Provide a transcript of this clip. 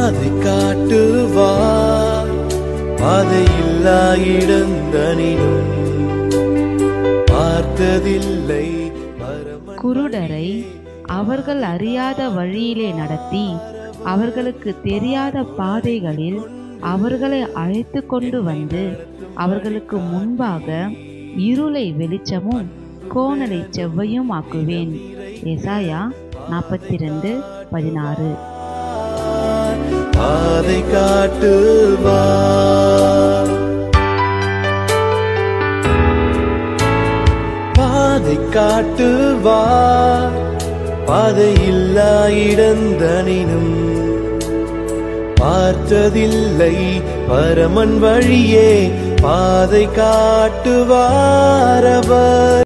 பாதை காட்டுவார் பாதையில்லா இடந்தனினும் பார்த்ததில்லை பரமன் குருடரை அவர்கள் அறியாத வழியிலே நடத்தி அவர்களுக்கு தெரியாத பாதைகளில் அவர்களை அழைத்து கொண்டு வந்து அவர்களுக்கு முன்பாக இருளை வெளிச்சமும் கோணலை செவ்வையும் ஆக்குவேன் ஏசாயா நாற்பத்தி ரெண்டு பதினாறு பாதை காட்டுவார் பாதை காட்டுவார் பாதையில்லா இடந்தனினும் பார்த்ததில்லை பரமன் வழியே பாதை காட்டுவார் அவர்